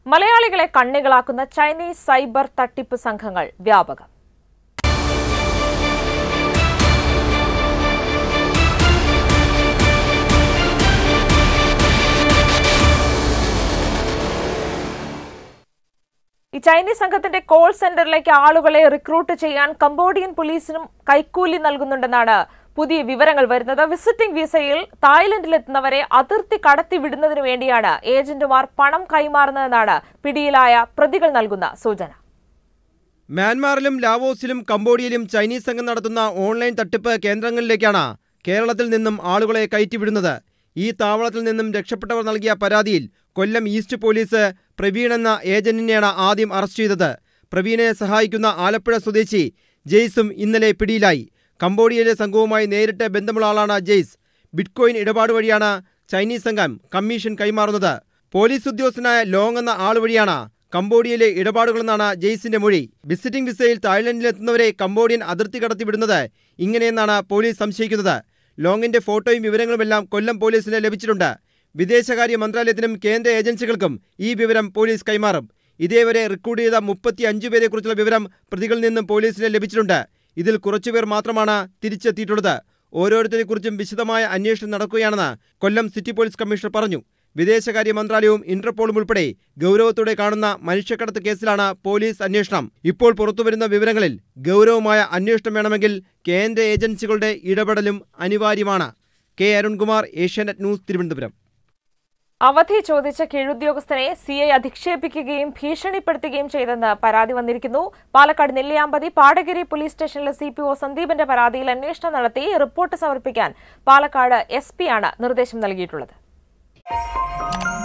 മലയാളികളെ കണ്ണികളാക്കുന്ന Chinese cyber തട്ടിപ്പ് സംഘങ്ങൾ വ്യാപകം ഈ ചൈനീസ് സംഘത്തിന്റെ കോൾ സെന്ററിലേക്ക് ആളുകളെ റിക്രൂട്ട് ചെയ്യാൻ കംബോഡിയൻ പോലീസിനും കൈക്കൂലി നൽകുന്നുണ്ടെന്നാണ് പുതിയ വിവരങ്ങൾ വരുന്നത് വിസിറ്റിംഗ് വിസയിൽ തായ്ലൻഡിലെത്തുന്നവരെ അതിർത്തി കടത്തി വിടുന്നതിന് വേണ്ടിയാണ് ഏജന്റുമാർ പണം കൈമാറുന്നതെന്നാണ് പിടിയിലായ പ്രതികൾ നൽകുന്ന സൂചന മ്യാൻമാറിലും ലാവോസിലും കംബോഡിയയിലും ചൈനീസ് സംഘം നടത്തുന്ന ഓൺലൈൻ തട്ടിപ്പ് കേന്ദ്രങ്ങളിലേക്കാണ് കേരളത്തിൽ നിന്നും ആളുകളെ കയറ്റിവിടുന്നത് ഈ താവളത്തിൽ നിന്നും രക്ഷപ്പെട്ടവർ നൽകിയ പരാതിയിൽ കൊല്ലം ഈസ്റ്റ് പോലീസ് പ്രവീൺ എന്ന ഏജന്റിനെയാണ് ആദ്യം അറസ്റ്റ് ചെയ്തത് പ്രവീണെ സഹായിക്കുന്ന ആലപ്പുഴ സ്വദേശി ജെയ്സും ഇന്നലെ പിടിയിലായി കംബോഡിയയിലെ സംഘവുമായി നേരിട്ട് ബന്ധമുള്ള ആളാണ് ജെയ്സ് ബിറ്റ്കോയിൻ ഇടപാട് വഴിയാണ് ചൈനീസ് സംഘം കമ്മീഷൻ കൈമാറുന്നത് പോലീസ് ഉദ്യോഗസ്ഥനായ ലോങ് എന്ന ആൾ വഴിയാണ് കംബോഡിയയിലെ ഇടപാടുകളെന്നാണ് ജെയ്സിന്റെ മൊഴി വിസിറ്റിംഗ് വിസയിൽ തായ്ലൻഡിലെത്തുന്നവരെ കംബോഡിയൻ അതിർത്തി കടത്തി വിടുന്നത് ഇങ്ങനെയെന്നാണ് പോലീസ് സംശയിക്കുന്നത് ലോങ്ങിന്റെ ഫോട്ടോയും വിവരങ്ങളുമെല്ലാം കൊല്ലം പോലീസിന് ലഭിച്ചിട്ടുണ്ട് വിദേശകാര്യ മന്ത്രാലയത്തിനും കേന്ദ്ര ഏജൻസികൾക്കും ഈ വിവരം പോലീസ് കൈമാറും ഇതേവരെ റിക്രൂട്ട് ചെയ്ത മുപ്പത്തി അഞ്ചു പേരെക്കുറിച്ചുള്ള വിവരം പ്രതികളിൽ നിന്നും പോലീസിന് ലഭിച്ചിട്ടുണ്ട് ഇതിൽ കുറച്ചുപേർ മാത്രമാണ് തിരിച്ചെത്തിയിട്ടുള്ളത് ഓരോരുത്തരെക്കുറിച്ചും വിശദമായ അന്വേഷണം നടക്കുകയാണെന്ന് കൊല്ലം സിറ്റി പോലീസ് കമ്മീഷണർ പറഞ്ഞു വിദേശകാര്യ മന്ത്രാലയവും ഇന്റർപോളും ഉൾപ്പെടെ ഗൗരവത്തോടെ കാണുന്ന മനുഷ്യക്കടത്ത് കേസിലാണ് പോലീസ് അന്വേഷണം ഇപ്പോൾ പുറത്തുവരുന്ന വിവരങ്ങളിൽ ഗൗരവമായ അന്വേഷണം വേണമെങ്കിൽ കേന്ദ്ര ഏജൻസികളുടെ ഇടപെടലും അനിവാര്യമാണ് കെ അരുൺകുമാർ ഏഷ്യാനെറ്റ് ന്യൂസ് തിരുവനന്തപുരം അവധി ചോദിച്ച കീഴുദ്യോഗസ്ഥനെ സി ഐ അധിക്ഷേപിക്കുകയും ഭീഷണിപ്പെടുത്തുകയും ചെയ്തെന്ന് പരാതി വന്നിരിക്കുന്നു പാലക്കാട് നെല്ലിയാമ്പതി പാടഗിരി പോലീസ് സ്റ്റേഷനിലെ സി പി ഒ സന്ദീപിന്റെ പരാതിയിൽ അന്വേഷണം നടത്തി റിപ്പോർട്ട് സമർപ്പിക്കാൻ പാലക്കാട് എസ് പിയാണ് നിർദ്ദേശം നൽകിയിട്ടുള്ളത്